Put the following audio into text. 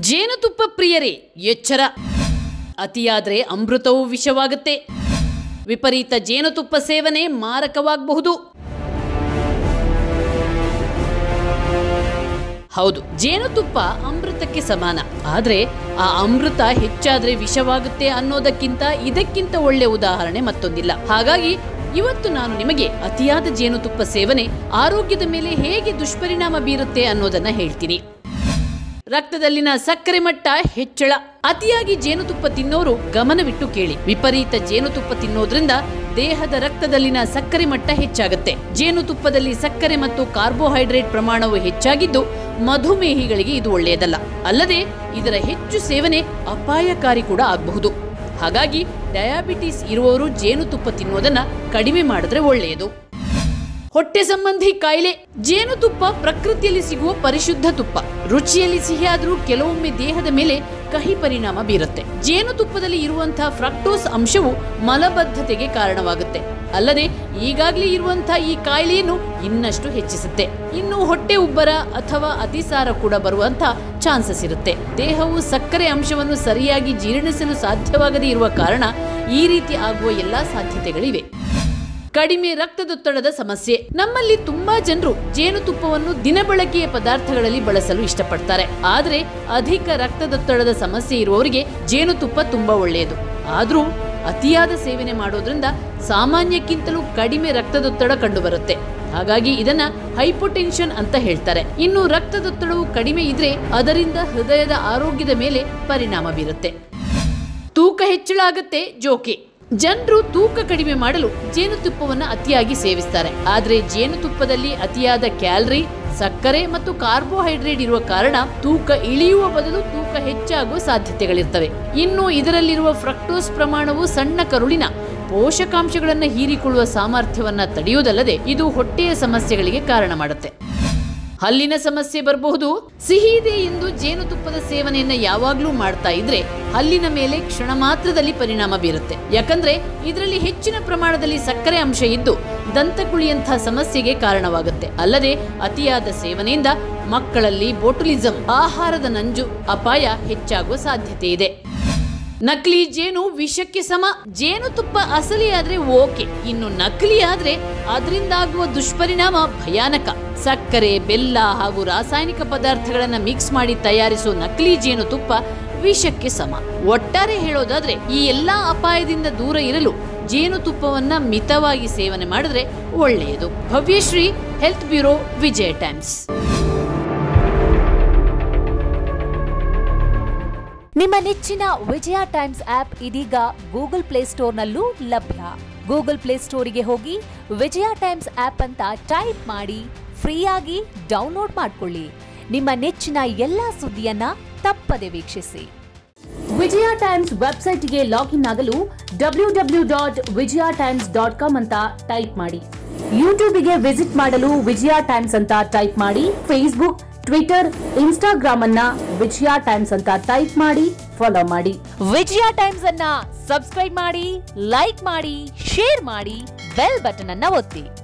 ಜೇನುತುಪ್ಪ ಪ್ರಿಯರೇ ಎಚ್ಚರ ಅತಿಯಾದ್ರೆ ಅಮೃತವೂ ವಿಷವಾಗುತ್ತೆ ವಿಪರೀತ ಜೇನುತುಪ್ಪ ಸೇವನೆ ಮಾರಕವಾಗಬಹುದು ಹೌದು ಜೇನುತುಪ್ಪ ಅಮೃತಕ್ಕೆ ಸಮಾನ ಆದ್ರೆ ಆ ಅಮೃತ ಹೆಚ್ಚಾದ್ರೆ ವಿಷವಾಗುತ್ತೆ ಅನ್ನೋದಕ್ಕಿಂತ ಇದಕ್ಕಿಂತ ಒಳ್ಳೆ ಉದಾಹರಣೆ ಮತ್ತೊಂದಿಲ್ಲ ಹಾಗಾಗಿ ಇವತ್ತು ನಾನು ನಿಮಗೆ ಅತಿಯಾದ ಜೇನುತುಪ್ಪ ಸೇವನೆ ಆರೋಗ್ಯದ ಮೇಲೆ ಹೇಗೆ ದುಷ್ಪರಿಣಾಮ ಬೀರುತ್ತೆ ಅನ್ನೋದನ್ನ ಹೇಳ್ತೀನಿ ರಕ್ತದಲ್ಲಿನ ಸಕ್ಕರೆ ಮಟ್ಟ ಹೆಚ್ಚಳ ಅತಿಯಾಗಿ ಜೇನುತುಪ್ಪ ತಿನ್ನೋರು ಗಮನವಿಟ್ಟು ಕೇಳಿ ವಿಪರೀತ ಜೇನುತುಪ್ಪ ತಿನ್ನೋದ್ರಿಂದ ದೇಹದ ರಕ್ತದಲ್ಲಿನ ಸಕ್ಕರೆ ಮಟ್ಟ ಹೆಚ್ಚಾಗುತ್ತೆ ಜೇನುತುಪ್ಪದಲ್ಲಿ ಸಕ್ಕರೆ ಮತ್ತು ಕಾರ್ಬೋಹೈಡ್ರೇಟ್ ಪ್ರಮಾಣವು ಹೆಚ್ಚಾಗಿದ್ದು ಮಧುಮೇಹಿಗಳಿಗೆ ಇದು ಒಳ್ಳೆಯದಲ್ಲ ಅಲ್ಲದೆ ಇದರ ಹೆಚ್ಚು ಸೇವನೆ ಅಪಾಯಕಾರಿ ಕೂಡ ಆಗಬಹುದು ಹಾಗಾಗಿ ಡಯಾಬಿಟಿಸ್ ಇರುವವರು ಜೇನುತುಪ್ಪ ತಿನ್ನೋದನ್ನ ಕಡಿಮೆ ಮಾಡಿದ್ರೆ ಒಳ್ಳೆಯದು ಹೊಟ್ಟೆ ಸಂಬಂಧಿ ಕಾಯಿಲೆ ಜೇನುತುಪ್ಪ ಪ್ರಕೃತಿಯಲ್ಲಿ ಸಿಗುವ ಪರಿಶುದ್ಧ ತುಪ್ಪ ರುಚಿಯಲ್ಲಿ ಸಿಹಿಯಾದ್ರೂ ಕೆಲವೊಮ್ಮೆ ದೇಹದ ಮೇಲೆ ಕಹಿ ಪರಿಣಾಮ ಬೀರುತ್ತೆ ಜೇನುತುಪ್ಪದಲ್ಲಿ ಇರುವಂತಹ ಫ್ರಕ್ಟೋಸ್ ಅಂಶವು ಮಲಬದ್ಧತೆಗೆ ಕಾರಣವಾಗುತ್ತೆ ಅಲ್ಲದೆ ಈಗಾಗಲೇ ಇರುವಂತಹ ಈ ಕಾಯಿಲೆಯನ್ನು ಇನ್ನಷ್ಟು ಹೆಚ್ಚಿಸುತ್ತೆ ಇನ್ನು ಹೊಟ್ಟೆ ಉಬ್ಬರ ಅಥವಾ ಅತಿಸಾರ ಕೂಡ ಬರುವಂತ ಚಾನ್ಸಸ್ ಇರುತ್ತೆ ದೇಹವು ಸಕ್ಕರೆ ಅಂಶವನ್ನು ಸರಿಯಾಗಿ ಜೀರ್ಣಿಸಲು ಸಾಧ್ಯವಾಗದೇ ಇರುವ ಕಾರಣ ಈ ರೀತಿ ಆಗುವ ಎಲ್ಲಾ ಸಾಧ್ಯತೆಗಳಿವೆ ಕಡಿಮೆ ರಕ್ತದೊತ್ತಡದ ಸಮಸ್ಯೆ ನಮ್ಮಲ್ಲಿ ತುಂಬಾ ಜನರು ಜೇನುತುಪ್ಪವನ್ನು ದಿನಬಳಕೆಯ ಪದಾರ್ಥಗಳಲ್ಲಿ ಬಳಸಲು ಇಷ್ಟಪಡ್ತಾರೆ ಆದ್ರೆ ಅಧಿಕ ರಕ್ತದೊತ್ತಡದ ಸಮಸ್ಯೆ ಇರುವವರಿಗೆ ಜೇನುತುಪ್ಪ ತುಂಬಾ ಒಳ್ಳೆಯದು ಆದ್ರೂ ಅತಿಯಾದ ಸೇವನೆ ಮಾಡೋದ್ರಿಂದ ಸಾಮಾನ್ಯಕ್ಕಿಂತಲೂ ಕಡಿಮೆ ರಕ್ತದೊತ್ತಡ ಕಂಡುಬರುತ್ತೆ ಹಾಗಾಗಿ ಇದನ್ನ ಹೈಪೋಟೆನ್ಷನ್ ಅಂತ ಹೇಳ್ತಾರೆ ಇನ್ನು ರಕ್ತದೊತ್ತಡವು ಕಡಿಮೆ ಇದ್ರೆ ಅದರಿಂದ ಹೃದಯದ ಆರೋಗ್ಯದ ಮೇಲೆ ಪರಿಣಾಮ ಬೀರುತ್ತೆ ತೂಕ ಹೆಚ್ಚಳ ಆಗತ್ತೆ ಜೋಕೆ ಜನರು ತೂಕ ಕಡಿಮೆ ಮಾಡಲು ಜೇನುತುಪ್ಪವನ್ನು ಅತಿಯಾಗಿ ಸೇವಿಸ್ತಾರೆ ಆದ್ರೆ ಜೇನುತುಪ್ಪದಲ್ಲಿ ಅತಿಯಾದ ಕ್ಯಾಲರಿ ಸಕ್ಕರೆ ಮತ್ತು ಕಾರ್ಬೋಹೈಡ್ರೇಟ್ ಇರುವ ಕಾರಣ ತೂಕ ಇಳಿಯುವ ಬದಲು ತೂಕ ಹೆಚ್ಚಾಗುವ ಸಾಧ್ಯತೆಗಳಿರ್ತವೆ ಇನ್ನು ಇದರಲ್ಲಿರುವ ಫ್ರಕ್ಟೋಸ್ ಪ್ರಮಾಣವು ಸಣ್ಣ ಕರುಳಿನ ಪೋಷಕಾಂಶಗಳನ್ನು ಹೀರಿಕೊಳ್ಳುವ ಸಾಮರ್ಥ್ಯವನ್ನ ತಡೆಯುವುದಲ್ಲದೆ ಇದು ಹೊಟ್ಟೆಯ ಸಮಸ್ಯೆಗಳಿಗೆ ಕಾರಣ ಮಾಡುತ್ತೆ ಹಲ್ಲಿನ ಸಮಸ್ಯೆ ಬರಬಹುದು ಸಿಹಿ ಇದೆ ಎಂದು ಜೇನುತುಪ್ಪದ ಸೇವನೆಯನ್ನ ಯಾವಾಗ್ಲೂ ಮಾಡ್ತಾ ಇದ್ರೆ ಹಲ್ಲಿನ ಮೇಲೆ ಕ್ಷಣ ಮಾತ್ರದಲ್ಲಿ ಪರಿಣಾಮ ಬೀರುತ್ತೆ ಯಾಕಂದ್ರೆ ಇದರಲ್ಲಿ ಹೆಚ್ಚಿನ ಪ್ರಮಾಣದಲ್ಲಿ ಸಕ್ಕರೆ ಅಂಶ ಇದ್ದು ದಂತಕುಳಿಯಂತಹ ಸಮಸ್ಯೆಗೆ ಕಾರಣವಾಗುತ್ತೆ ಅಲ್ಲದೆ ಅತಿಯಾದ ಸೇವನೆಯಿಂದ ಮಕ್ಕಳಲ್ಲಿ ಬೋಟುಲಿಸಂ ಆಹಾರದ ನಂಜು ಅಪಾಯ ಹೆಚ್ಚಾಗುವ ಸಾಧ್ಯತೆ ಇದೆ ನಕಲಿ ಜೇನು ವಿಷಕ್ಕೆ ಸಮ ಜೇನುತುಪ್ಪ ಅಸಲಿ ಆದ್ರೆ ಓಕೆ ಇನ್ನು ನಕಲಿ ಆದ್ರೆ ಅದರಿಂದಾಗುವ ದುಷ್ಪರಿಣಾಮ ಭಯಾನಕ ಸಕ್ಕರೆ ಬೆಲ್ಲ ಹಾಗೂ ರಾಸಾಯನಿಕ ಪದಾರ್ಥಗಳನ್ನ ಮಿಕ್ಸ್ ಮಾಡಿ ತಯಾರಿಸುವ ನಕಲಿ ಜೇನುತುಪ್ಪ ವಿಷಕ್ಕೆ ಸಮ ಒಟ್ಟಾರೆ ಹೇಳೋದಾದ್ರೆ ಈ ಎಲ್ಲಾ ಅಪಾಯದಿಂದ ದೂರ ಇರಲು ಜೇನುತುಪ್ಪವನ್ನ ಮಿತವಾಗಿ ಸೇವನೆ ಮಾಡಿದ್ರೆ ಒಳ್ಳೆಯದು Bhavyashree health bureau Vijaya Times ನಿಮ್ಮ ನೆಚ್ಚಿನ ವಿಜಯ ಟೈಮ್ಸ್ ಆಪ್ ಇದೀಗ ಗೂಗಲ್ ಪ್ಲೇಸ್ಟೋರ್ನಲ್ಲೂ ಲಭ್ಯ ಗೂಗಲ್ ಪ್ಲೇಸ್ಟೋರಿಗೆ ಹೋಗಿ ವಿಜಯ ಟೈಮ್ಸ್ ಆಪ್ ಅಂತ ಟೈಪ್ ಮಾಡಿ ಫ್ರೀಯಾಗಿ ಡೌನ್ಲೋಡ್ ಮಾಡ್ಕೊಳ್ಳಿ ನಿಮ್ಮ ನೆಚ್ಚಿನ ಎಲ್ಲಾ ಸುದ್ದಿಯನ್ನ ತಪ್ಪದೆ ವೀಕ್ಷಿಸಿ ವಿಜಯ ಟೈಮ್ಸ್ ವೆಬ್ಸೈಟ್ಗೆ ಲಾಗಿನ್ ಆಗಲು W W dot Vijaya Times dot com ಅಂತ ಟೈಪ್ ಮಾಡಿ ಯೂಟ್ಯೂಬ್ಗೆ ವಿಸಿಟ್ ಮಾಡಲು ವಿಜಯ ಟೈಮ್ಸ್ ಅಂತ ಟೈಪ್ ಮಾಡಿ ಫೇಸ್ಬುಕ್ ಟ್ವಿಟರ್ ಇನ್ಸ್ಟಾಗ್ರಾಮ್ ಅನ್ನ ವಿಜಯ ಟೈಮ್ಸ್ ಅಂತ ಟೈಪ್ ಮಾಡಿ ಫಾಲೋ ಮಾಡಿ ವಿಜಯ ಟೈಮ್ಸ್ ಅನ್ನ ಸಬ್ಸ್ಕ್ರೈಬ್ ಮಾಡಿ ಲೈಕ್ ಮಾಡಿ ಶೇರ್ ಮಾಡಿ ಬೆಲ್ ಬಟನ್ ಅನ್ನ ಒತ್ತಿ